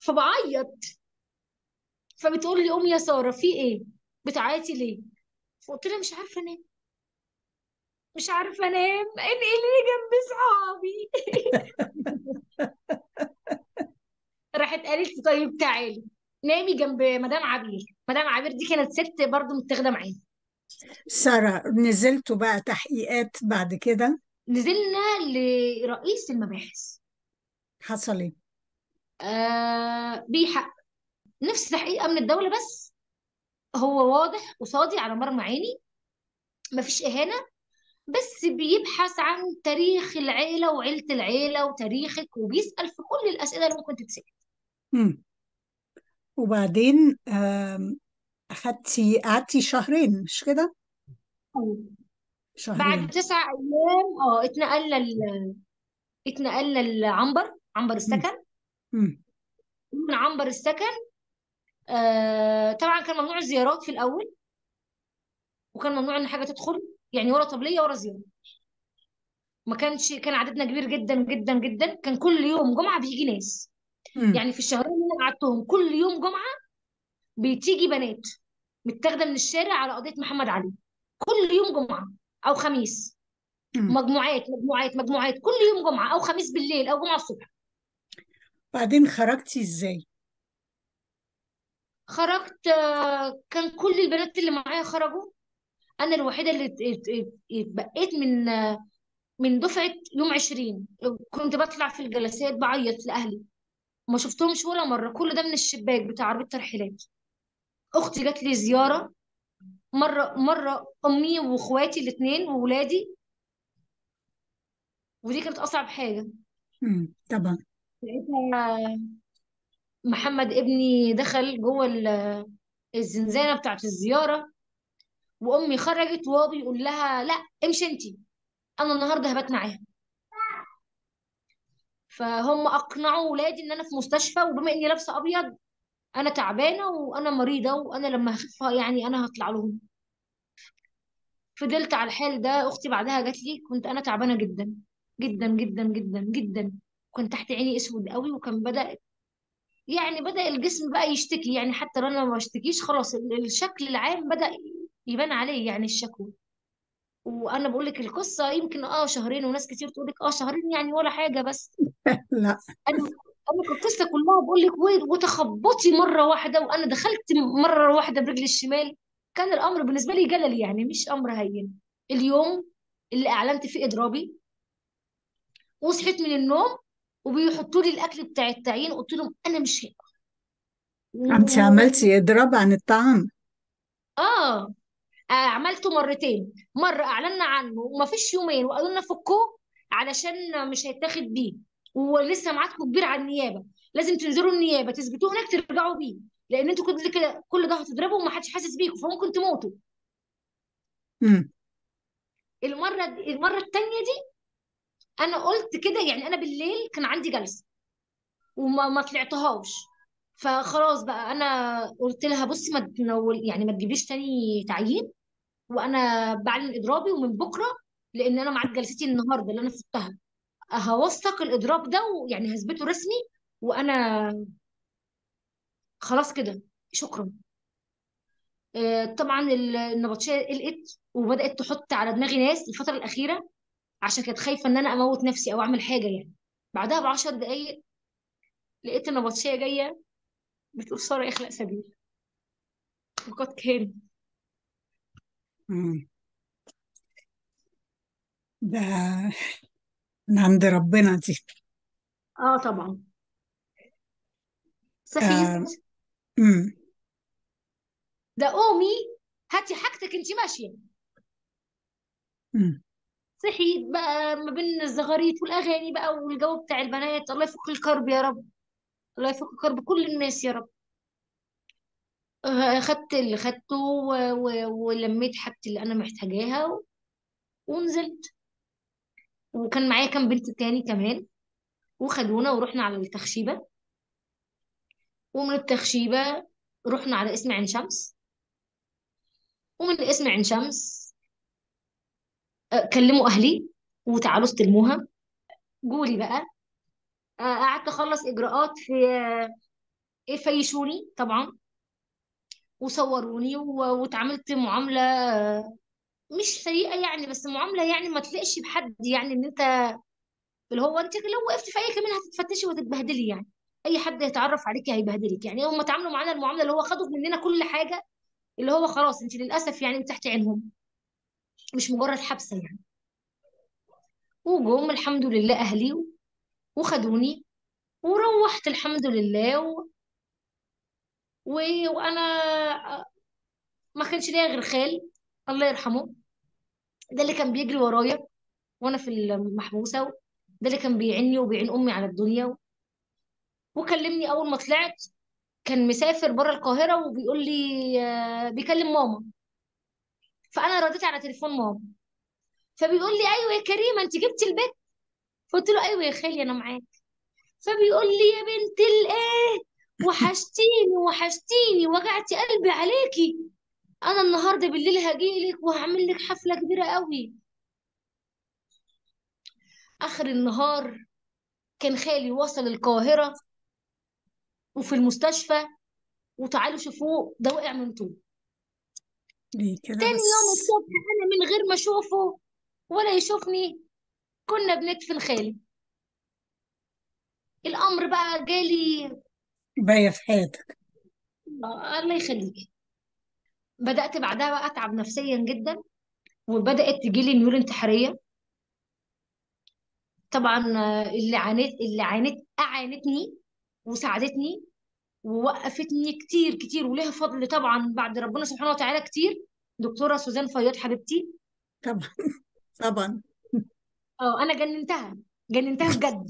فبعيط فبتقول لي قومي يا ساره في ايه بتعيطي ليه فقلت لها مش عارفه انام مش عارفه انام انقلي جنب صحابي راحت قالت لي طيب تعالي نامي جنب مدام عبير مدام عبير دي كانت ست برضو متاخده معايا سارة نزلتوا بقى تحقيقات بعد كده نزلنا لرئيس المباحث حصل ايه آه بيحق نفس تحقيق امن الدوله بس هو واضح قصادي على مرمى عيني مفيش اهانه بس بيبحث عن تاريخ العيله وعيله العيله وتاريخك وبيسال في كل الاسئله اللي ممكن تتسال مم. وبعدين آم، أخدتي قعدتي شهرين مش كده بعد شهرين تسع ايام اه اتنقلنا ال... اتنقلنا لعنبر عنبر مم. السكن مم. من عنبر السكن آه طبعا كان ممنوع الزيارات في الاول وكان ممنوع ان حاجه تدخل يعني ولا طبليه ولا زياره ما كانش كان عددنا كبير جدا جدا جدا كان كل يوم جمعه بيجي ناس مم. يعني في الشهرين اللي انا قعدتهم كل يوم جمعه بتيجي بنات متاخده من الشارع على قضيه محمد علي كل يوم جمعه او خميس مم. مجموعات مجموعات مجموعات كل يوم جمعه او خميس بالليل او جمعه الصبح بعدين خرجتي ازاي خرجت آه، كان كل البنات اللي معايا خرجوا انا الوحيده اللي ات- ات- ات- اتبقيت من آه، من دفعه يوم 20 كنت بطلع في الجلسات بعيط لاهلي ما شفتهمش ولا مره كل ده من الشباك بتاع عربيه ترحيلات اختي جات لي زياره مره مره امي واخواتي الاثنين وولادي ودي كانت اصعب حاجه مم. طبعا لقيتها محمد ابني دخل جوه ال- الزنزانه بتاعت الزياره وامي خرجت وهو بيقول لها لا امشي انتي انا النهارده هبات معاها فهم اقنعوا ولادي ان انا في مستشفى وبما اني لابسه ابيض انا تعبانه وانا مريضه وانا لما هخف يعني انا هطلع لهم فضلت على الحال ده اختي بعدها جات لي كنت انا تعبانه جدا جدا جدا جدا جدا كنت تحت عيني اسود قوي وكان بدأ يعني بدأ الجسم بقى يشتكي يعني حتى لو انا ما بشتكيش خلاص ال- الشكل العام بدأ يبان عليه يعني الشكوى وانا بقول لك القصه يمكن اه شهرين وناس كتير تقول لك اه شهرين يعني ولا حاجه بس لا انا انا في القصه كلها بقول لك و- وتخبطي مره واحده وانا دخلت مره واحده برجلي الشمال كان الامر بالنسبه لي جلل يعني مش امر هين اليوم اللي اعلنت فيه اضرابي وصحيت من النوم وبيحطوا لي الاكل بتاع التعيين قلت لهم انا مش هاكل انت و... عملتي اضراب عن الطعام اه عملته مرتين مرة أعلنا عنه ومفيش يومين وقالوا لنا فكوه علشان مش هيتاخد بيه ولسه ميعادكم كبير على النيابة لازم تنزلوا النيابة تثبتوه هناك ترجعوا بيه لأن انتوا كل كده كل ده هتضربوا ومحدش حاسس بيكم فممكن تموتوا مم. المرة دي المرة التانية دي أنا قلت كده يعني أنا بالليل كان عندي جلسة وما ما طلعتهاش فخلاص بقى أنا قلت لها بصي ما تنول يعني ما تجيبليش تاني تعيين وانا بعلن اضرابي ومن بكره لان انا معاد جلستي النهارده اللي انا فوتها هوثق الاضراب ده ويعني هثبته رسمي وانا خلاص كده شكرا آه، طبعا ال- النبطشيه قلقت وبدات تحط على دماغي ناس الفتره الاخيره عشان كانت خايفه ان انا اموت نفسي او اعمل حاجه يعني بعدها بعشر دقايق لقيت النبطشيه جايه بتقول ساره اخلق سبيل وقد كان مم. ده من عند ربنا دي اه طبعا صحيت آه. مم. ده قومي هاتي حاجتك انت ماشيه مم. صحيت بقى ما بين الزغاريت والاغاني بقى والجو بتاع البنات الله يفك الكرب يا رب الله يفك كرب كل الناس يا رب آه، خدت اللي خدته و- و- ولميت حاجتي اللي انا محتاجاها و- ونزلت وكان معايا كام بنت تاني كمان وخدونا ورحنا على التخشيبة ومن التخشيبة رحنا على اسم عين شمس ومن اسم عين شمس آه، كلموا اهلي وتعالوا استلموها جولي بقى آه، قعدت اخلص اجراءات في فيشوني طبعا وصوروني و- واتعاملت معامله مش سيئه يعني بس معامله يعني ما تليقش بحد يعني ان انت اللي هو انت لو وقفت في اي كمين هتتفتشي وتتبهدلي يعني اي حد يتعرف عليكي هيبهدلك يعني هم اتعاملوا معانا المعامله اللي هو خدوا مننا كل حاجه اللي هو خلاص انت للاسف يعني من تحت عينهم مش مجرد حبسه يعني وجم الحمد لله اهلي وخدوني وروحت الحمد لله و... و... وانا ما كانش ليا غير خال الله يرحمه ده اللي كان بيجري ورايا وانا في المحبوسه ده اللي كان بيعني وبيعين امي على الدنيا وكلمني اول ما طلعت كان مسافر بره القاهره وبيقول لي آه، بيكلم ماما فانا رديت على تليفون ماما فبيقول لي ايوه يا كريمه انت جبتي البيت فقلت له ايوه يا خالي انا معاك فبيقول لي يا بنت الايه وحشتيني وحشتيني وجعتي قلبي عليكي انا النهارده بالليل هجيلك وهعمل لك حفله كبيره قوي اخر النهار كان خالي وصل القاهره وفي المستشفى وتعالوا شوفوه ده وقع من طول ليه كده تاني يوم بس الصبح انا من غير ما اشوفه ولا يشوفني كنا بندفن خالي الامر بقى جالي باقية في حياتك آه، الله يخليكي بدات بعدها بقى اتعب نفسيا جدا وبدات تجيلي ميول انتحاريه طبعا آه، اللي عانيت اللي عانيت اعانتني وساعدتني ووقفتني كتير كتير وليها فضل طبعا بعد ربنا سبحانه وتعالى كتير دكتوره سوزان فياض حبيبتي طبعا طبعا اه انا جننتها جننتها بجد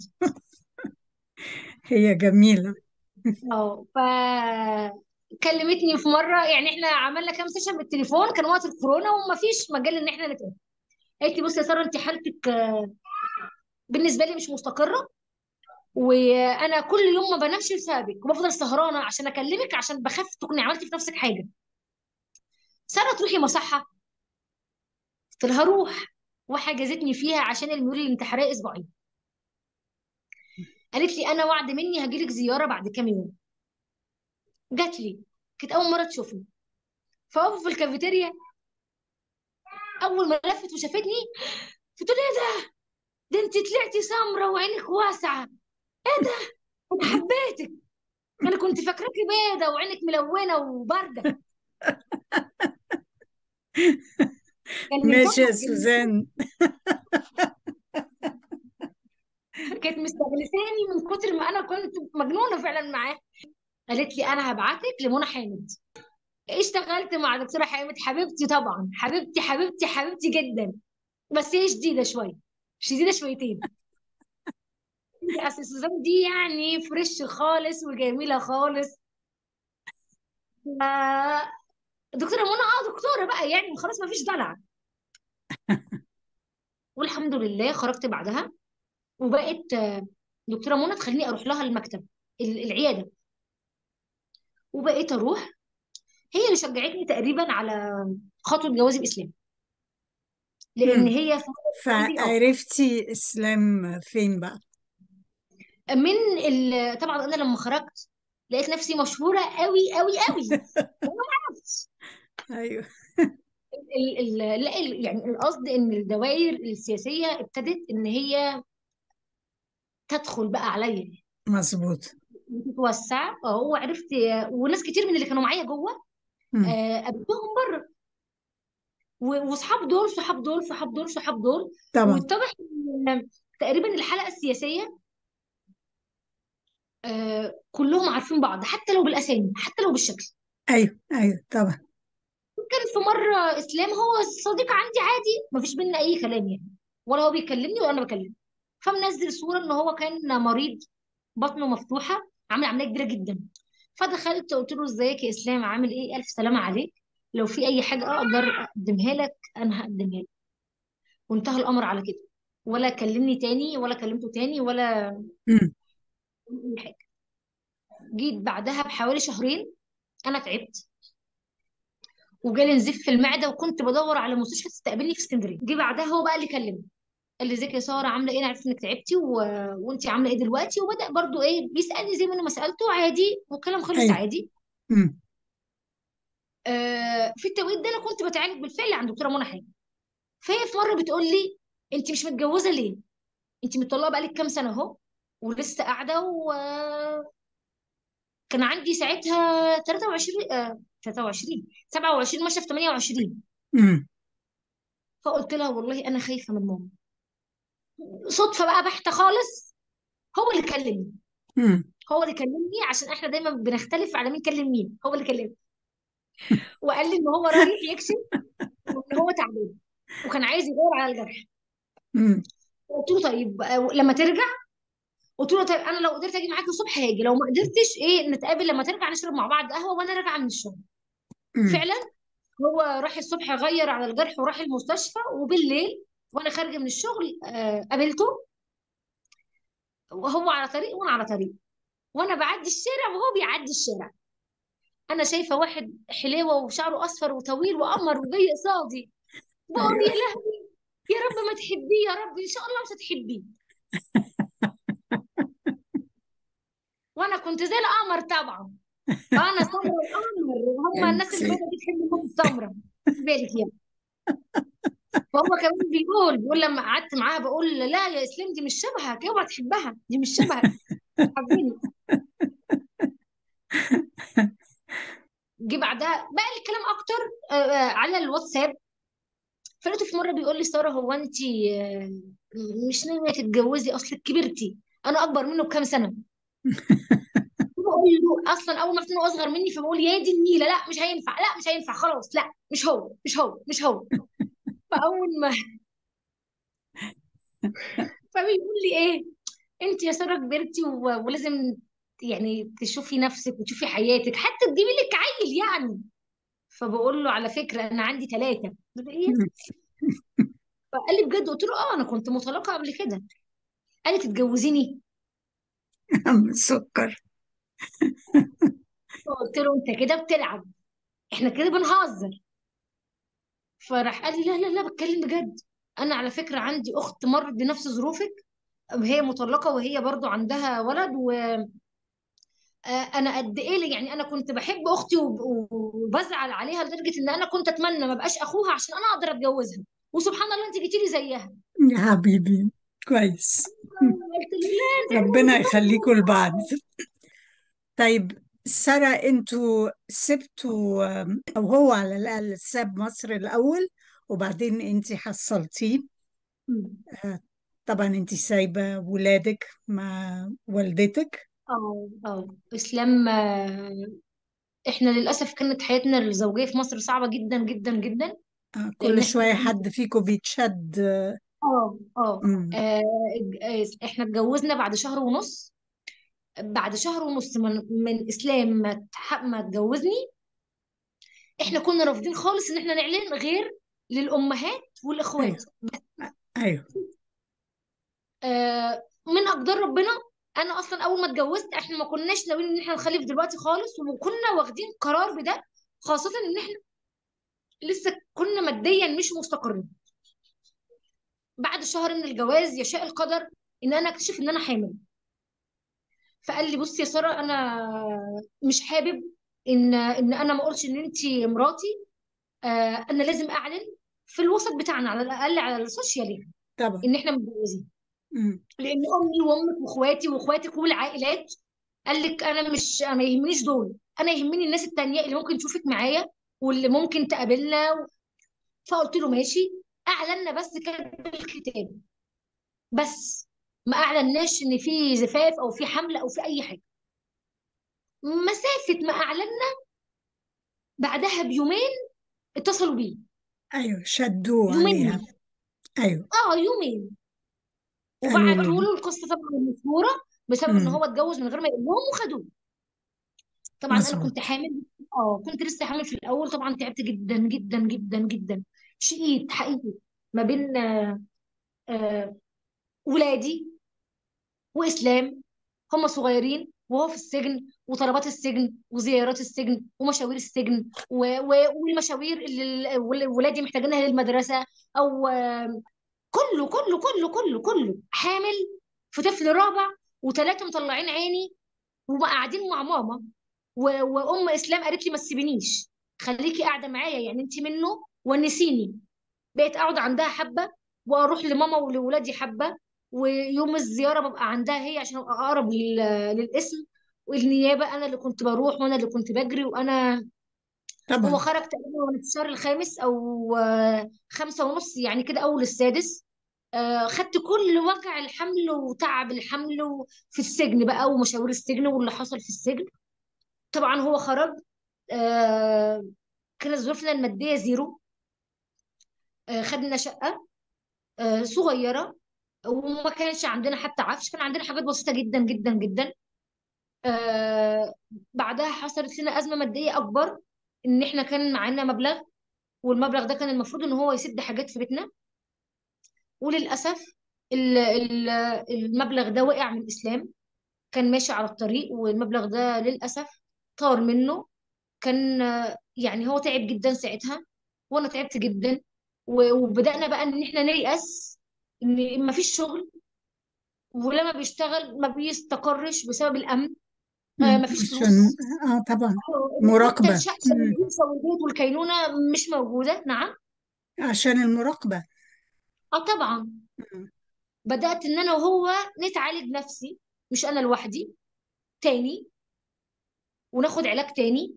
هي جميلة اه ف كلمتني في مره يعني احنا عملنا كام سيشن بالتليفون كان وقت الكورونا وما فيش مجال ان احنا نتقابل قالت لي بصي يا ساره انت حالتك آه، بالنسبه لي مش مستقره وانا كل يوم ما بنامش بسببك وبفضل سهرانه عشان اكلمك عشان بخاف تكوني عملتي في نفسك حاجه ساره تروحي مصحه قلت لها روح وحجزتني فيها عشان الميول الانتحاريه اسبوعين قالت لي انا وعد مني هجيلك زياره بعد كام يوم جات لي كانت اول مره تشوفني فوقفوا في الكافيتيريا اول ما لفت وشافتني قلت لها ايه ده ده انت طلعتي سمرة وعينك واسعه ايه ده انا حبيتك انا كنت فاكراكي بيضه وعينك ملونه وبارده كان من ماشي يا كتر سوزان كانت مستغلساني من كتر ما انا كنت مجنونه فعلا معاه قالت لي انا هبعتك لمنى حامد اشتغلت مع دكتوره حامد حبيبتي طبعا حبيبتي حبيبتي حبيبتي جدا بس هي شديده شويه شديده شويتين اصل سوزان دي يعني فريش خالص وجميله خالص ف- دكتوره منى اه دكتوره بقى يعني خلاص ما فيش دلع والحمد لله خرجت بعدها وبقت آه، دكتوره منى تخليني اروح لها المكتب ال- العياده وبقيت اروح هي اللي شجعتني تقريبا على خطوه جوازي الاسلام لان مم. هي في عندي اه فعرفتي إسلام فين بقى من ال... طبعا انا لما خرجت لقيت نفسي مشهوره قوي قوي قوي وانا ما عرفتش أيوه ال... ال... لا ال... يعني القصد ان الدوائر السياسيه ابتدت ان هي تدخل بقى عليا مظبوط وتتوسع اه وعرفت وناس كتير من اللي كانوا معايا جوه مم. آه، قابلتهم بره و- وصحاب دول صحاب دول صحاب دول صحاب دول طبعا واتضح ان تقريبا الحلقه السياسيه آه، كلهم عارفين بعض حتى لو بالاسامي حتى لو بالشكل أيوه أيوه طبعا كان في مره اسلام هو صديق عندي عادي مفيش بينا اي كلام يعني ولا هو بيكلمني ولا انا بكلمه فمنزل صوره ان هو كان مريض بطنه مفتوحه عامل عمليه كبيره جدا فدخلت قلت له ازيك يا اسلام عامل ايه الف سلامه عليك لو في اي حاجه اقدر اقدمها لك انا هقدمها لك وانتهى الامر على كده ولا كلمني تاني ولا كلمته تاني ولا مم. اي حاجه جيت بعدها بحوالي شهرين انا تعبت وجالي نزيف في المعده وكنت بدور على مستشفى تستقبلني في اسكندريه جه بعدها هو بقى اللي كلمني قال لي ازيك يا ساره عامله ايه انا عرفت انك تعبتي و... وانت عامله ايه دلوقتي وبدا برضو ايه بيسالني زي ما انا ما سالته عادي والكلام خلص ايوه عادي أمم. آه في التوقيت ده انا كنت بتعالج بالفعل عند دكتوره منى حاجه فهي في مره بتقول لي انت مش متجوزه ليه انت مطلقه بقالك كام سنه اهو ولسه قاعده وكان عندي ساعتها 23 آه 23 27 ماشيه في 28 أمم. فقلت لها والله انا خايفه من ماما صدفه بقى بحته خالص هو اللي كلمني أمم. هو اللي كلمني عشان احنا دايما بنختلف على مين كلم مين هو اللي كلمني وقال لي ان هو رايح يكشف وان هو تعبان وكان عايز يدور على الجرح أمم. قلت له طيب آه، لما ترجع قلت له طيب انا لو قدرت اجي معاك الصبح هاجي لو ما قدرتش ايه نتقابل لما ترجع نشرب مع بعض قهوه وانا راجعه من الشغل أمم. فعلا هو راح الصبح غير على الجرح وراح المستشفى وبالليل وانا خارجه من الشغل آه قابلته وهو على طريق وانا على طريق وانا بعدي الشارع وهو بيعدي الشارع انا شايفه واحد حليوه وشعره اصفر وطويل وقمر وجاي قصادي بقول يا ايوه لهوي يا رب ما تحبيه يا رب ان شاء الله مش هتحبيه وانا كنت زي القمر طبعا انا سمرة القمر هم الناس اللي انت بدأت بتحب الناس السمرة خد بالك يعني فهو كمان بيقول بيقول لما قعدت معاها بقول لا يا اسلام دي مش شبهك اوعى تحبها دي مش شبهك مش حابيني جه بعدها بقى الكلام اكتر آه، آه، على الواتساب فلقيته في مره بيقول لي ساره هو انت آه، مش ناويه تتجوزي اصلك كبرتي انا اكبر منه بكام سنه بقول له اصلا اول ما عرفت انه اصغر مني فبقول يا دي النيله لا مش هينفع لا مش هينفع خلاص لا مش هو مش هو مش هو فاول ما فبيقول لي ايه انت يا ساره كبرتي و- ولازم يعني تشوفي نفسك وتشوفي حياتك حتى تجيبي لك عيل يعني فبقول له على فكره انا عندي ثلاثه ايه فقال لي بجد قلت له اه انا كنت مطلقه قبل كده قال لي تتجوزيني عم سكر فقلت له انت كده بتلعب احنا كده بنهزر فراح قال لي لا لا لا بتكلم بجد انا على فكره عندي اخت مرت بنفس ظروفك وهي مطلقه وهي برضو عندها ولد و آه، انا قد ايه يعني انا كنت بحب اختي وب- وبزعل عليها لدرجه ان انا كنت اتمنى ما بقاش اخوها عشان انا اقدر اتجوزها وسبحان الله انت جيتي لي زيها يا حبيبي كويس قلت له لا انت ربنا يخليكم لبعض طيب سارة انتوا سبتوا او هو على الاقل ساب مصر الاول وبعدين انت حصلتيه طبعا انت سايبة ولادك مع والدتك اه اه اسلام آه، احنا للاسف كانت حياتنا الزوجيه في مصر صعبه جدا جدا جدا آه، لان كل احنا شوية حد فيكم بيتشد اه اه مم. آه، آه، احنا اتجوزنا بعد شهر ونص بعد شهر ونص من, من اسلام ما تح- ما اتجوزني احنا كنا رافضين خالص ان احنا نعلن غير للامهات ايوه والاخوات ايوه آه، من اقدار ربنا انا اصلا اول ما اتجوزت احنا ما كناش ناويين ان احنا نخلف دلوقتي خالص وكنا واخدين قرار بده خاصه ان احنا لسه كنا ماديا مش مستقرين بعد شهر من الجواز يشاء القدر ان انا اكتشف ان انا حامل فقال لي بصي يا ساره انا مش حابب ان ان انا ما اقولش ان انت مراتي آه انا لازم اعلن في الوسط بتاعنا على الاقل على السوشيال يعني طبعا ان احنا متجوزين مم. لان امي وامك واخواتي واخواتك والعائلات قال لك انا مش انا ما يهمنيش دول انا يهمني الناس التانية اللي ممكن تشوفك معايا واللي ممكن تقابلنا فقلت له ماشي اعلنا بس كده بالكتاب بس ما اعلناش ان في زفاف او في حمل او في اي حاجه مسافه ما اعلنا بعدها بيومين اتصلوا بيه ايوه شدوا عليها يومين ايوه اه يومين قالوا وبعتوا له له القصه طبعا المشهوره بسبب ان مم. هو اتجوز من غير ما يقول لهم وخدوه طبعا انا كنت مظبوط حامل اه كنت لسه حامل في الاول طبعا تعبت جدا جدا جدا جدا شقيت حقيقي ما بين آه آه ولادي واسلام هم صغيرين وهو في السجن وطلبات السجن وزيارات السجن ومشاوير السجن و... و... والمشاوير اللي ال- ول- ولادي محتاجينها للمدرسه او آه كله كله كله كله كله حامل في طفل رابع وثلاثه مطلعين عيني وقاعدين مع ماما و- وام اسلام قالت لي ما تسيبينيش خليكي قاعده معايا يعني انت منه ونسيني بقيت اقعد عندها حبه واروح لماما ولولادي حبه ويوم الزياره ببقى عندها هي عشان ابقى اقرب لل- للاسم والنيابه انا اللي كنت بروح وانا اللي كنت بجري وانا هو طبعا خرج تقريبا وانا في الشهر الخامس او آه، خمسة ونص يعني كده اول السادس آه، خدت كل وجع الحمل وتعب الحمل و- في السجن بقى ومشاوير السجن واللي حصل في السجن طبعا هو خرج آه، كانت ظروفنا المادية زيرو آه، خدنا شقة آه، صغيرة وما كانش عندنا حتى عفش كان عندنا حاجات بسيطة جدا جدا جدا آه، بعدها حصلت لنا أزمة مادية أكبر إن إحنا كان معانا مبلغ والمبلغ ده كان المفروض إن هو يسد حاجات في بيتنا وللأسف ال- ال- المبلغ ده وقع من الإسلام كان ماشي على الطريق والمبلغ ده للأسف طار منه كان آه، يعني هو تعب جدا ساعتها وأنا تعبت جدا و- وبدأنا بقى إن إحنا نيأس إن مفيش شغل ولما بيشتغل ما بيستقرش بسبب الأمن آه مم. مفيش عشان فلوس اه طبعا حتى مراقبة الشقة مم. والبيتزا والبيت والكينونة مش موجودة نعم عشان المراقبة اه طبعا مم. بدأت ان انا وهو نتعالج نفسي مش انا لوحدي تاني وناخد علاج تاني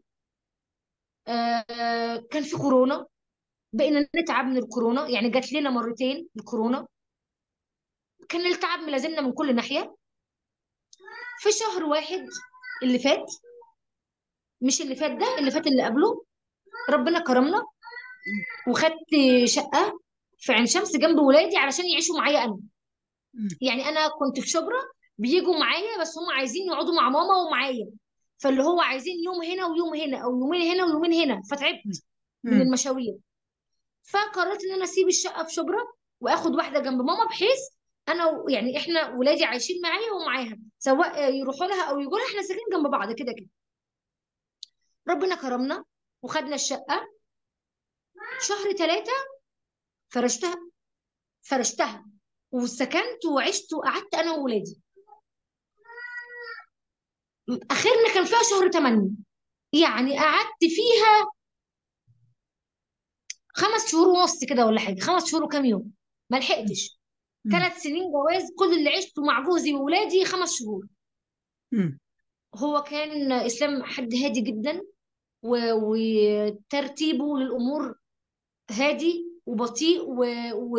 آه كان في كورونا بقينا نتعب من الكورونا يعني جات لنا مرتين الكورونا كان التعب ملازمنا من كل ناحية في شهر واحد اللي فات مش اللي فات ده اللي فات اللي قبله ربنا كرمنا وخدت شقة في عين شمس جنب ولادي علشان يعيشوا معايا انا مم. يعني انا كنت في شبرا بيجوا معايا بس هم عايزين يقعدوا مع ماما ومعايا فاللي هو عايزين يوم هنا ويوم هنا او يومين هنا ويومين هنا فتعبت من مم. المشاوير فقررت ان انا اسيب الشقه في شبرا واخد واحده جنب ماما بحيث انا و- يعني احنا ولادي عايشين معايا ومعاها سواء يروحوا لها او يجوا لها احنا ساكنين جنب بعض كده كده ربنا كرمنا وخدنا الشقه شهر ثلاثه فرشتها فرشتها وسكنت وعشت وقعدت انا وولادي اخرنا كان فيها شهر 8 يعني قعدت فيها خمس شهور ونص كده ولا حاجه خمس شهور وكام يوم ما لحقتش مم. ثلاث سنين جواز كل اللي عشته مع جوزي وولادي خمس شهور مم. هو كان اسلام حد هادي جدا و- وترتيبه للامور هادي وبطيء و... و...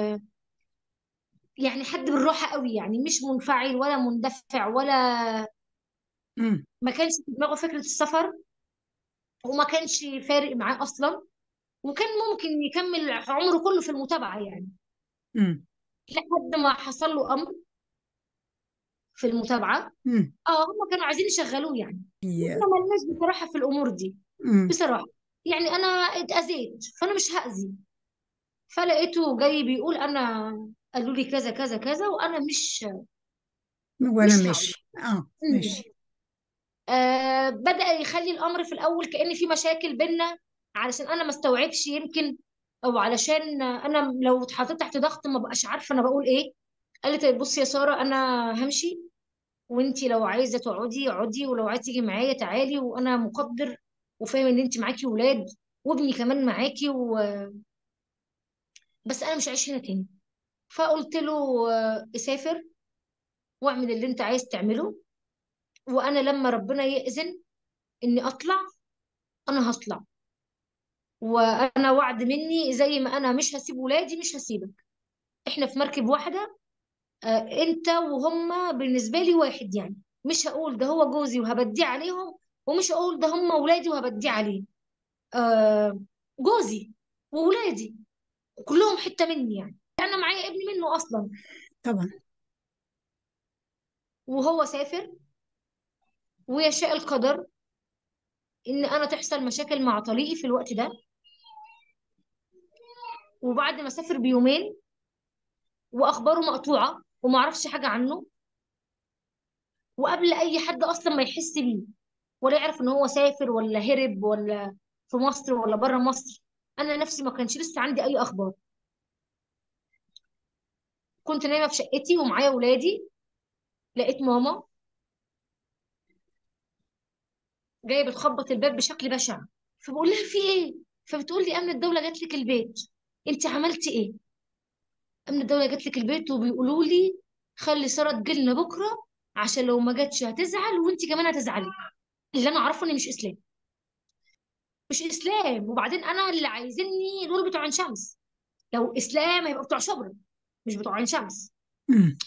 يعني حد بالراحه قوي يعني مش منفعل ولا مندفع ولا مم. ما كانش في دماغه فكره السفر وما كانش فارق معاه اصلا وكان ممكن يكمل عمره كله في المتابعه يعني مم. لحد ما حصل له امر في المتابعه مم. اه هم كانوا عايزين يشغلوه يعني يا- احنا مالناش بصراحه في الامور دي مم. بصراحه يعني انا اتاذيت فانا مش هاذي فلقيته جاي بيقول انا قالوا لي كذا كذا كذا وانا مش وانا مش هقول ماشي اه مم. ماشي آه بدأ يخلي الامر في الاول كأن في مشاكل بينا علشان انا ما استوعبش يمكن او علشان انا لو اتحطيت تحت ضغط ما بقاش عارفه انا بقول ايه قال لي طيب بصي يا ساره انا همشي وانتي لو عايزه تقعدي اقعدي ولو عايزه تيجي معايا تعالي وانا مقدر وفاهم ان انت معاكي ولاد وابني كمان معاكي و... بس انا مش عايش هنا تاني فقلت له آه، اسافر واعمل اللي انت عايز تعمله وانا لما ربنا يأذن اني اطلع انا هطلع وانا وعد مني زي ما انا مش هسيب ولادي مش هسيبك احنا في مركب واحده آه، انت وهم بالنسبه لي واحد يعني مش هقول ده هو جوزي وهبديه عليهم ومش هقول ده هم ولادي وهبديه عليه آه، جوزي وولادي كلهم حته مني يعني انا معايا ابني منه اصلا طبعا وهو سافر ويشاء القدر ان انا تحصل مشاكل مع طليقي في الوقت ده وبعد ما سافر بيومين واخباره مقطوعه وما اعرفش حاجه عنه وقبل اي حد اصلا ما يحس بيه ولا يعرف ان هو سافر ولا هرب ولا في مصر ولا بره مصر انا نفسي ما كانش لسه عندي اي اخبار كنت نايمه في شقتي ومعايا ولادي لقيت ماما جايه بتخبط الباب بشكل بشع فبقول لها في ايه فبتقول لي امن الدوله جات لك البيت انت عملتي ايه امن الدوله جات لك البيت وبيقولوا لي خلي ساره تجيلنا بكره عشان لو ما جاتش هتزعل وانت كمان هتزعلي اللي انا اعرفه ان مش اسلام مش اسلام وبعدين انا اللي عايزيني دول بتوع عين شمس لو اسلام هيبقى بتوع شبرا مش بتوع عين شمس مم.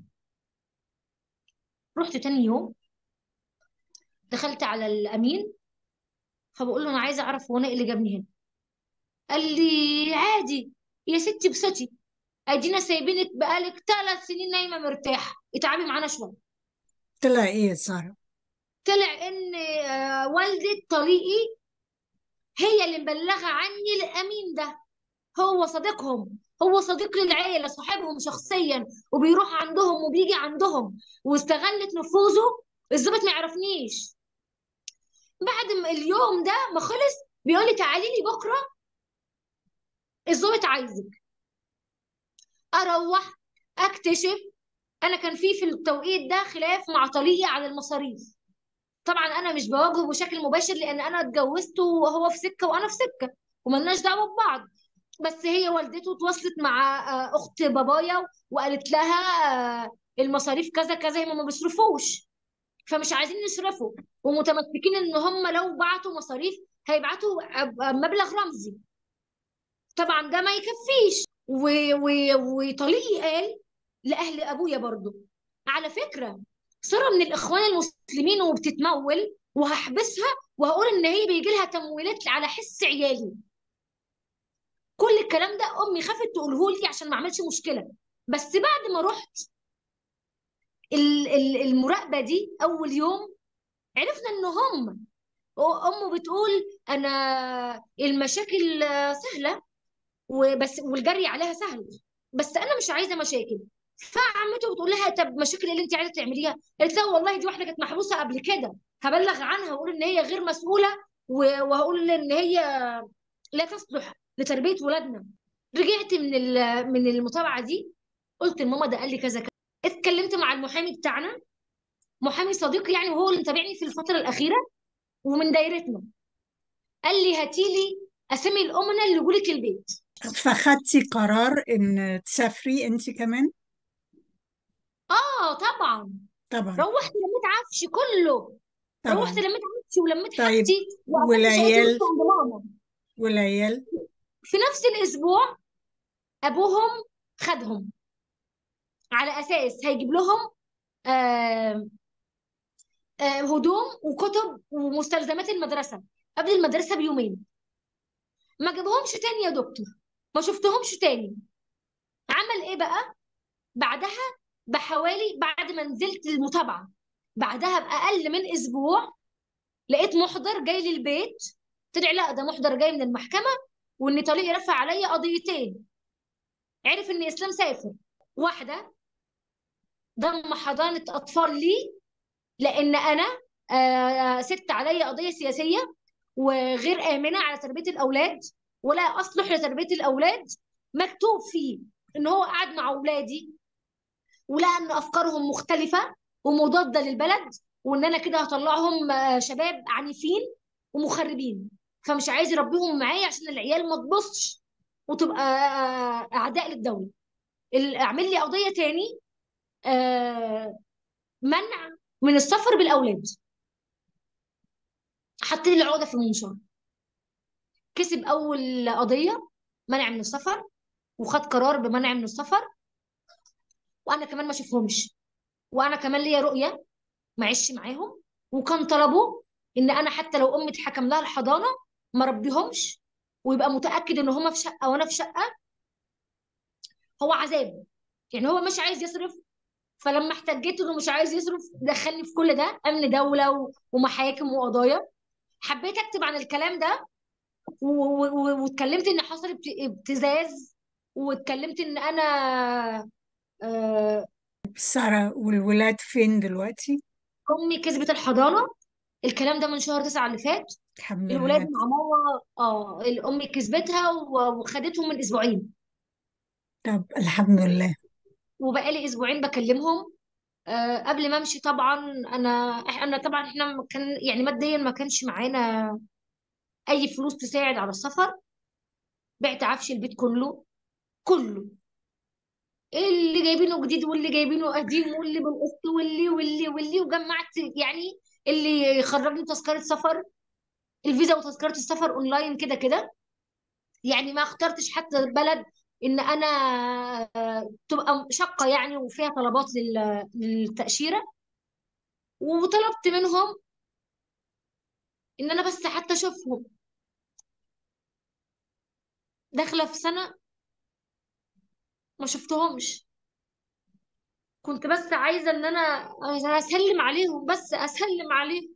رحت تاني يوم دخلت على الامين فبقول له انا عايزه اعرف هو انا ايه اللي جابني هنا قال لي عادي يا ستي بسطي ادينا سايبينك بقالك ثلاث سنين نايمه مرتاحه اتعبي معانا شويه طلع ايه يا سارة طلع ان آه، والده طليقي هي اللي مبلغه عني الامين ده هو صديقهم هو صديق للعيله صاحبهم شخصيا وبيروح عندهم وبيجي عندهم واستغلت نفوذه الظابط ما يعرفنيش بعد ما اليوم ده ما خلص بيقول لي تعالي لي بكره الظابط عايزك اروح اكتشف انا كان في في التوقيت ده خلاف مع طليقي على المصاريف طبعا انا مش بواجهه بشكل مباشر لان انا اتجوزته وهو في سكه وانا في سكه وملناش دعوه ببعض بس هي والدته اتواصلت مع آه، اخت بابايا وقالت لها آه، المصاريف كذا كذا هم ما بيصرفوش فمش عايزين يصرفوا ومتمسكين ان هم لو بعتوا مصاريف هيبعتوا آه، مبلغ رمزي طبعا ده ما يكفيش و... و... وطليقي قال لاهل ابويا برضو على فكره ساره من الاخوان المسلمين وبتتمول وهحبسها وهقول ان هي بيجي لها تمويلات على حس عيالي كل الكلام ده امي خافت تقوله لي عشان ما اعملش مشكله بس بعد ما رحت ال- ال- المراقبه دي اول يوم عرفنا ان هم امه بتقول انا المشاكل آه، سهله وبس والجري عليها سهل بس انا مش عايزه مشاكل فعمته بتقول لها طب مشاكل إيه اللي انت عايزه تعمليها قالت لها والله دي واحده كانت محبوسه قبل كده هبلغ عنها واقول ان هي غير مسؤوله و- وهقول ان هي لا تصلح لتربيه ولادنا رجعت من ال- من المتابعه دي قلت لماما ده قال لي كذا كذا اتكلمت مع المحامي بتاعنا محامي صديقي يعني وهو اللي متابعني في الفتره الاخيره ومن دايرتنا قال لي هاتي لي اسامي الامنا اللي جولك البيت فخدتي قرار ان تسافري انت كمان اه طبعا طبعا روحت لميت عفشي كله روحت طبعا لميت عفشي ولميت طيب حاجتي وقفلت شقتي والعيال ورحت عند ماما والعيال في نفس الاسبوع ابوهم خدهم على اساس هيجيب لهم آه آه هدوم وكتب ومستلزمات المدرسه قبل المدرسه بيومين ما جابهمش تاني يا دكتور ما شفتهمش تاني عمل ايه بقى بعدها بحوالي بعد ما نزلت المتابعه بعدها باقل من اسبوع لقيت محضر جاي لي البيت طلع لا ده محضر جاي من المحكمه وان طليقي رفع عليا قضيتين عرف ان اسلام سافر واحده ضم حضانه اطفال لي لان انا آه ست عليا قضيه سياسيه وغير امنه على تربيه الاولاد ولا اصلح لتربيه الاولاد مكتوب فيه ان هو قاعد مع اولادي ولقى ان افكارهم مختلفه ومضاده للبلد وان انا كده هطلعهم آه، شباب عنيفين ومخربين فمش عايز يربيهم معايا عشان العيال ما تبصش وتبقى آه، اعداء للدوله ال- اعمل لي قضيه تاني آه، منع من السفر بالاولاد حط لي العقده في المنشار كسب اول قضيه منع من السفر وخد قرار بمنع من السفر وانا كمان ما اشوفهمش وانا كمان ليا رؤيه ما اعيش معاهم وكان طلبه ان انا حتى لو امي اتحكم لها الحضانه ما ربيهمش ويبقى متاكد ان هما في شقه وانا في شقه هو عذاب يعني هو مش عايز يصرف فلما احتجيت انه مش عايز يصرف دخلني في كل ده امن دوله و- ومحاكم وقضايا حبيت اكتب عن الكلام ده و- و- و- واتكلمت ان حصل ابت- ابتزاز واتكلمت ان انا آه، سارة والولاد فين دلوقتي امي كسبت الحضانه الكلام ده من شهر تسعة اللي فات الحمد الولاد لله مع ماما اه الام كسبتها و- وخدتهم من اسبوعين طب الحمد لله وبقالي اسبوعين بكلمهم آه، قبل ما امشي طبعا انا انا طبعا احنا كان يعني ماديا ما كانش معانا اي فلوس تساعد على السفر بعت عفش البيت كله كله اللي جايبينه جديد واللي جايبينه قديم واللي بالقسط واللي واللي واللي وجمعت يعني اللي يخرجني تذكرة سفر الفيزا وتذكرة السفر اونلاين كده كده يعني ما اخترتش حتى بلد ان انا آه، تبقى شقة يعني وفيها طلبات لل- للتأشيرة وطلبت منهم ان انا بس حتى اشوفهم داخلة في سنة ما شفتهمش كنت بس عايزة ان انا اسلم عليهم بس اسلم عليهم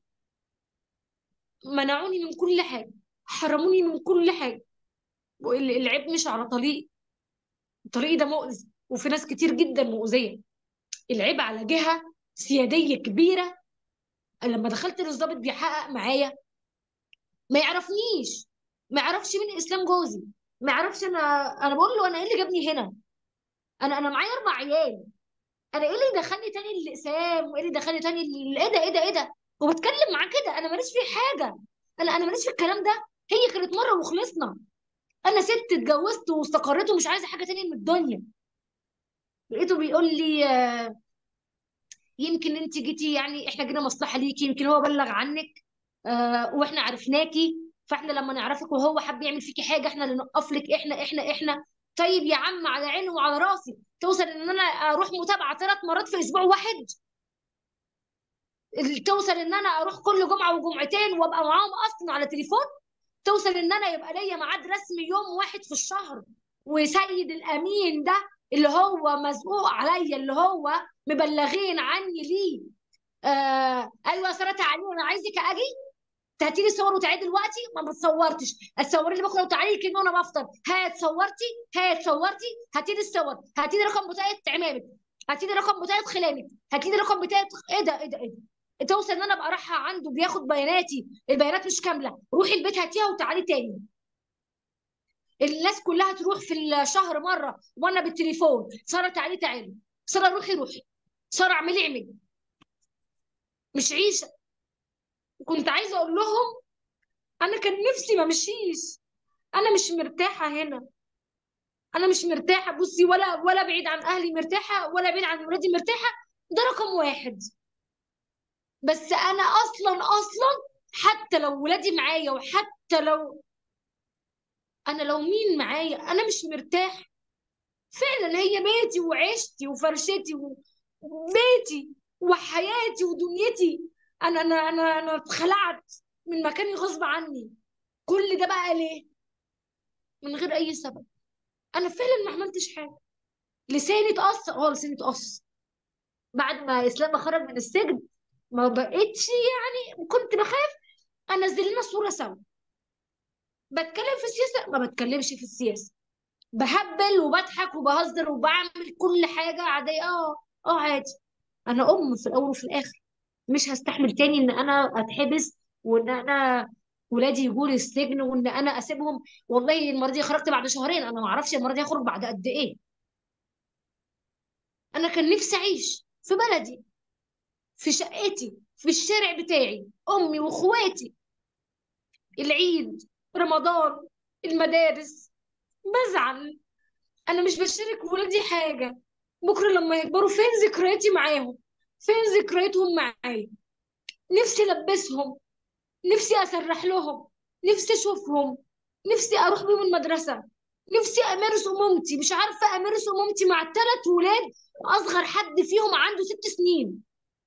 منعوني من كل حاجة حرموني من كل حاجة وال- العيب مش على طريق الطريق ده مؤذي وفي ناس كتير جدا مؤذية العيب على جهة سيادية كبيرة لما دخلت للضابط بيحقق معايا ما يعرفنيش ما يعرفش مين اسلام جوزي ما يعرفش انا انا بقول له انا ايه اللي جابني هنا انا انا معايا اربع عيال انا ايه اللي دخلني تاني الاقسام وايه اللي دخلني تاني ال- ايه ده ايه ده ايه ده وبتكلم معاه كده انا ماليش فيه حاجه انا انا ماليش في الكلام ده هي كانت مره وخلصنا انا ست اتجوزت واستقريت ومش عايزه حاجه تانية من الدنيا لقيته بيقول لي آه، يمكن انت جيتي يعني احنا جينا مصلحه ليكي يمكن هو بلغ عنك آه واحنا عرفناكي فاحنا لما نعرفك وهو حب يعمل فيكي حاجه احنا اللي نقف لك احنا احنا احنا طيب يا عم على عيني وعلى راسي توصل ان انا اروح متابعه ثلاث مرات في اسبوع واحد توصل ان انا اروح كل جمعه وجمعتين وابقى معاهم اصلا على تليفون توصل ان انا يبقى ليا ميعاد رسمي يوم واحد في الشهر وسيد الامين ده اللي هو مزقوق عليا اللي هو مبلغين عني ليه آه ايوه يا ساره تعالي انا عايزك اجي هاتي لي صور وتعالي دلوقتي ما بتصورتش اتصوري لي بكره وتعالي كده وانا بفطر هات صورتي هات صورتي هاتي لي الصور هاتي لي رقم بتاعه عمامك هاتي لي رقم بتاعه خلانك هاتي لي رقم بتاعه ايه ده ايه ده ايه ده توصل ان انا ابقى رايحه عنده بياخد بياناتي البيانات مش كامله روحي البيت هاتيها وتعالي تاني الناس كلها تروح في الشهر مره وانا بالتليفون ساره تعالي تعالي ساره روحي روحي ساره اعملي اعملي مش عيشه كنت عايزه اقول لهم انا كان نفسي ما مشيش انا مش مرتاحه هنا انا مش مرتاحه بصي ولا ولا بعيد عن اهلي مرتاحه ولا بعيد عن ولادي مرتاحه ده رقم واحد بس انا اصلا اصلا حتى لو ولادي معايا وحتى لو انا لو مين معايا انا مش مرتاح فعلا هي بيتي وعيشتي وفرشتي و- وبيتي وحياتي ودنيتي انا انا انا انا اتخلعت من مكاني غصب عني كل ده بقى ليه من غير اي سبب انا فعلا ما عملتش حاجه لساني اتقص اه لساني اتقص بعد ما اسلام خرج من السجن ما بقتش يعني كنت بخاف انزل لنا صوره سوا بتكلم في السياسه ما بتكلمش في السياسه بهبل وبضحك وبهزر وبعمل كل حاجه عاديه اه اه عادي انا ام في الاول وفي الاخر مش هستحمل تاني ان انا اتحبس وان انا ولادي يجوا لي السجن وان انا اسيبهم والله المره دي خرجت بعد شهرين انا ما اعرفش المره دي هخرج بعد قد ايه انا كان نفسي اعيش في بلدي في شقتي في الشارع بتاعي امي واخواتي العيد رمضان المدارس بزعل انا مش بشارك ولادي حاجه بكره لما يكبروا فين ذكرياتي معاهم فين ذكرياتهم معايا نفسي البسهم نفسي اسرح لهم نفسي اشوفهم نفسي اروح بيهم المدرسه نفسي امارس امومتي مش عارفه امارس امومتي مع ثلاث ولاد اصغر حد فيهم عنده ست سنين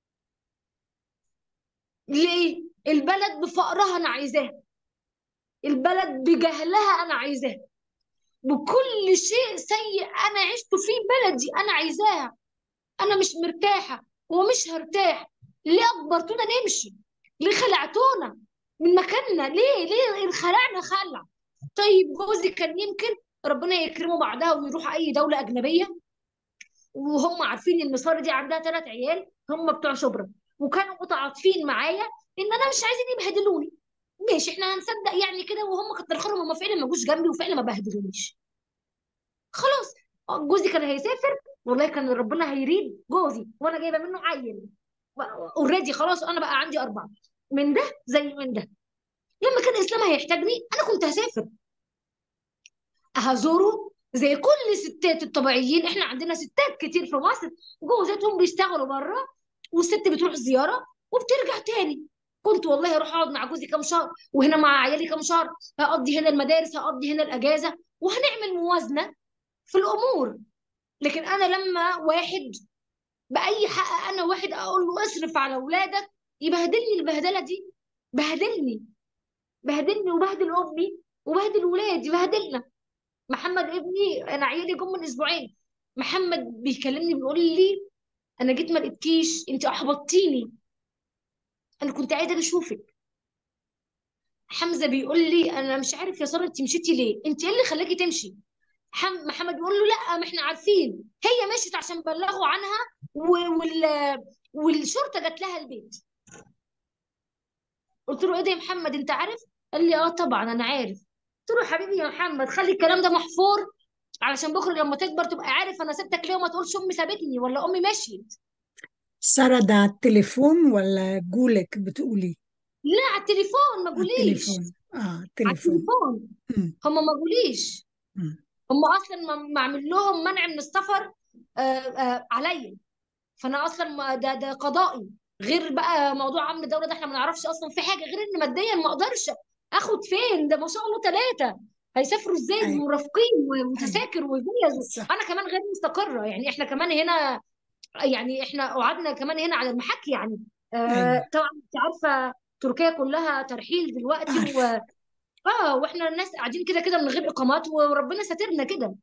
ليه البلد بفقرها انا عايزاها البلد بجهلها انا عايزاها بكل شيء سيء انا عشته في بلدي انا عايزاها انا مش مرتاحه ومش هرتاح ليه اجبرتونا نمشي ليه خلعتونا من مكاننا ليه ليه خلعنا خلع طيب جوزي كان يمكن ربنا يكرمه بعدها ويروح اي دوله اجنبيه وهم عارفين ان ساره دي عندها ثلاث عيال هم بتوع شبرا وكانوا متعاطفين معايا ان انا مش عايزين يبهدلوني ماشي احنا هنصدق يعني كده وهم كتر خيرهم هم فعلا ما جوش جنبي وفعلا ما بهدلونيش خلاص جوزي كان هيسافر والله كان ربنا هيريد جوزي وانا جايبه منه عيل اوريدي خلاص انا بقى عندي اربعه من ده زي من ده لما كان الاسلام هيحتاجني انا كنت هسافر هزوره زي كل الستات الطبيعيين احنا عندنا ستات كتير في مصر جوزاتهم بيشتغلوا بره والست بتروح زياره وبترجع تاني كنت والله اروح اقعد مع جوزي كام شهر وهنا مع عيالي كام شهر هقضي هنا المدارس هقضي هنا الاجازه وهنعمل موازنه في الامور لكن انا لما واحد باي حق انا واحد اقول له اصرف على اولادك يبهدلني البهدله دي بهدلني بهدلني وبهدل امي وبهدل ولادي بهدلنا محمد ابني انا عيالي جم من اسبوعين محمد بيكلمني بيقول لي انا جيت ما لقيتكيش انت احبطتيني انا كنت عايزه اجي اشوفك حمزه بيقول لي انا مش عارف يا ساره انت مشيتي ليه انت ايه اللي خلاكي تمشي حم... محمد بيقول له لا ما احنا عارفين هي مشيت عشان بلغوا عنها و... وال... والشرطه جات لها البيت قلت له ايه ده يا محمد انت عارف قال لي اه طبعا انا عارف قلت له يا حبيبي يا محمد خلي الكلام ده محفور علشان بكره لما تكبر تبقى عارف انا سبتك ليه وما تقولش امي سابتني ولا امي مشيت سارة ده على التليفون ولا جولك بتقولي لا على التليفون ما على قوليش التليفون اه على التليفون التليفون مم. هم ما قوليش مم. هم اصلا ما- معمل لهم منع من السفر آه، آه، عليا فانا اصلا ما- ده ده قضائي غير بقى موضوع امن الدوله ده احنا ما نعرفش اصلا في حاجه غير ان ماديا ما اقدرش اخد فين ده ما شاء الله ثلاثه هيسافروا ازاي ايوه مرافقين ايوه وتذاكر وفيز صح انا كمان غير مستقره يعني احنا كمان هنا يعني احنا قعدنا كمان هنا على المحك يعني ايوه آه طبعا انت عارفه تركيا كلها ترحيل دلوقتي و عارفة اه واحنا الناس قاعدين كده كده من غير اقامات وربنا ساترنا كده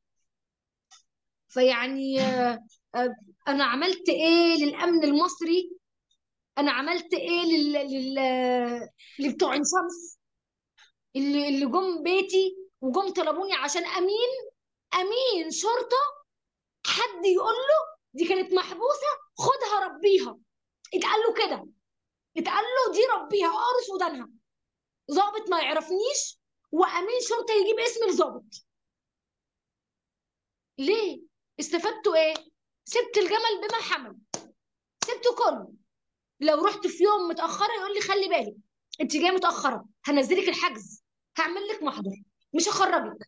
فيعني آه آه انا عملت ايه للامن المصري انا عملت ايه لل لل لبتوع عين شمس اللي اللي جم بيتي وجم طلبوني عشان امين امين شرطه حد يقول له دي كانت محبوسه خدها ربيها اتقال له كده اتقال له دي ربيها قارص ودانها ظابط ما يعرفنيش وامين شرطه يجيب اسم الظابط ليه استفدتوا ايه سبت الجمل بما حمل سبته كله لو رحت في يوم متاخره يقول لي خلي بالك انت جايه متاخره هنزلك الحجز هعمل لك محضر مش هخرجك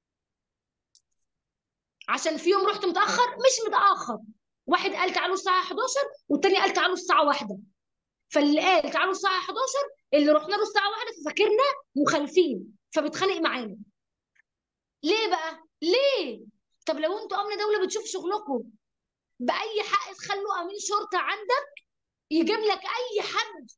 عشان في يوم رحت متاخر مش متاخر واحد قال تعالوا الساعه 11 والتاني قال تعالوا الساعه 1 فاللي قال تعالوا الساعه 11 اللي رحنا له الساعه 1 ففاكرنا مخالفين فبيتخانق معانا ليه بقى ليه طب لو انتوا امن دوله بتشوف شغلكم باي حق تخلوا امين شرطه عندك يجيب لك اي حد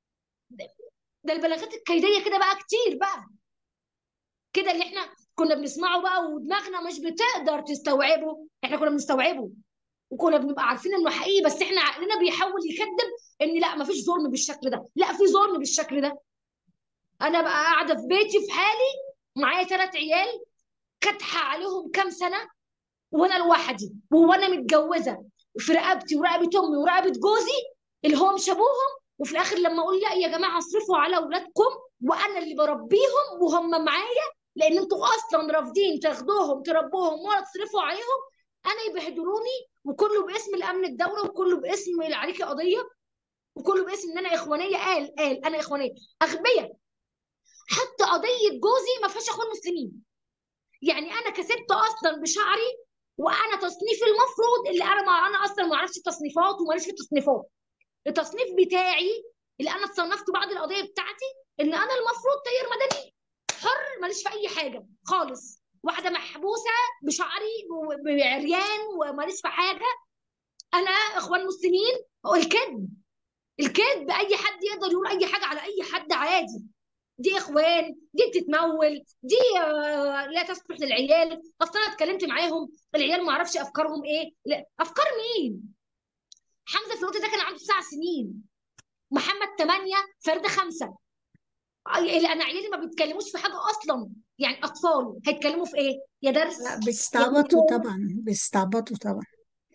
ده البلاغات الكيديه كده بقى كتير بقى كده اللي احنا كنا بنسمعه بقى ودماغنا مش بتقدر تستوعبه احنا كنا بنستوعبه وكنا بنبقى عارفين انه حقيقي بس احنا عقلنا بيحاول يكذب ان لا مفيش ظلم بالشكل ده لا في ظلم بالشكل ده انا بقى قاعده في بيتي في حالي معايا ثلاث عيال كاتحه عليهم كام سنه وانا لوحدي وانا متجوزه في رقبتي ورقبه امي ورقبه جوزي اللي هو مش ابوهم وفي الاخر لما اقول لا يا جماعه اصرفوا على اولادكم وانا اللي بربيهم وهم معايا لان انتوا اصلا رافضين تاخدوهم تربوهم ولا تصرفوا عليهم انا يبهدلوني وكله باسم الامن الدوله وكله باسم اللي عليكي قضيه وكله باسم ان انا اخوانيه قال قال انا اخوانيه اغبياء حتى قضيه جوزي ما فيهاش اخوان مسلمين يعني انا كسبت اصلا بشعري وانا تصنيفي المفروض اللي انا ما انا اصلا ما اعرفش التصنيفات وماليش في التصنيفات التصنيف بتاعي اللي انا اتصنفت بعد القضيه بتاعتي ان انا المفروض طير مدني حر ماليش في اي حاجه خالص واحده محبوسه بشعري وعريان وماليش في حاجه انا اخوان مسلمين الكذب الكذب اي حد يقدر يقول اي حاجه على اي حد عادي دي اخوان دي بتتمول دي آه، لا تصلح للعيال اصل انا اتكلمت معاهم العيال ما اعرفش افكارهم ايه لا افكار مين حمزه في الوقت ده كان عنده تسع سنين محمد ثمانية فرد خمسة انا عيالي ما بيتكلموش في حاجه اصلا يعني اطفال هيتكلموا في ايه يا درس لا يا بيستعبطوا دكتور طبعا بيستعبطوا طبعا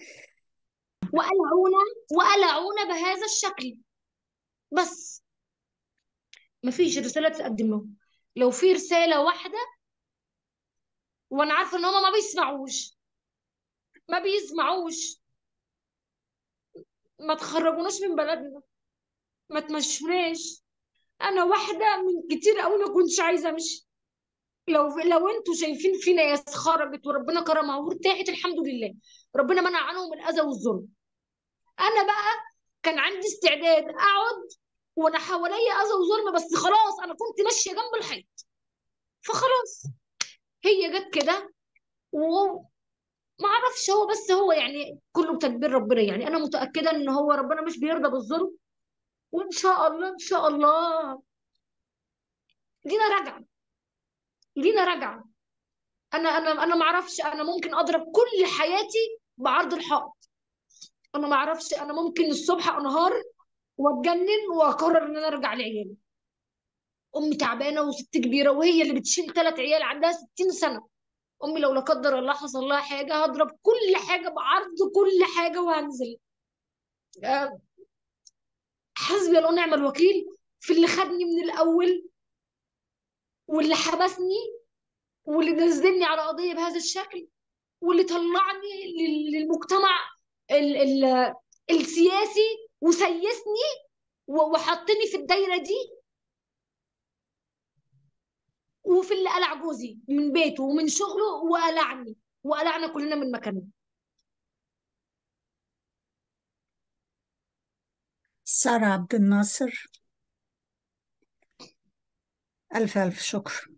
وقلعونا وقلعونا بهذا الشكل بس مفيش رساله تقدم لهم لو في رساله واحده وانا عارفه ان هم ما بيسمعوش ما بيسمعوش ما تخرجوناش من بلدنا ما تمشوناش انا واحده من كتير قوي ما كنتش عايزه امشي لو لو انتوا شايفين في ناس خرجت وربنا كرمها وارتاحت الحمد لله ربنا منع عنهم الاذى والظلم انا بقى كان عندي استعداد اقعد وانا حواليا اذى وظلم بس خلاص انا كنت ماشيه جنب الحيط فخلاص هي جت كده وما اعرفش هو بس هو يعني كله بتدبير ربنا يعني انا متاكده ان هو ربنا مش بيرضى بالظلم وان شاء الله ان شاء الله لينا رجعه لينا رجعه انا انا انا ما اعرفش انا ممكن اضرب كل حياتي بعرض الحائط انا ما اعرفش انا ممكن الصبح انهار واتجنن واقرر ان انا ارجع لعيالي امي تعبانه وست كبيره وهي اللي بتشيل ثلاث عيال عندها 60 سنه امي لو لا قدر الله حصل لها حاجه هضرب كل حاجه بعرض كل حاجه وهنزل آه، حسبي الله ونعم الوكيل في اللي خدني من الاول واللي حبسني واللي نزلني على قضيه بهذا الشكل واللي طلعني لل- للمجتمع ال ال السياسي وسيسني و- وحطني في الدايره دي وفي اللي قلع جوزي من بيته ومن شغله وقلعني وقلعنا كلنا من مكاننا سارة عبد الناصر ألف ألف شكر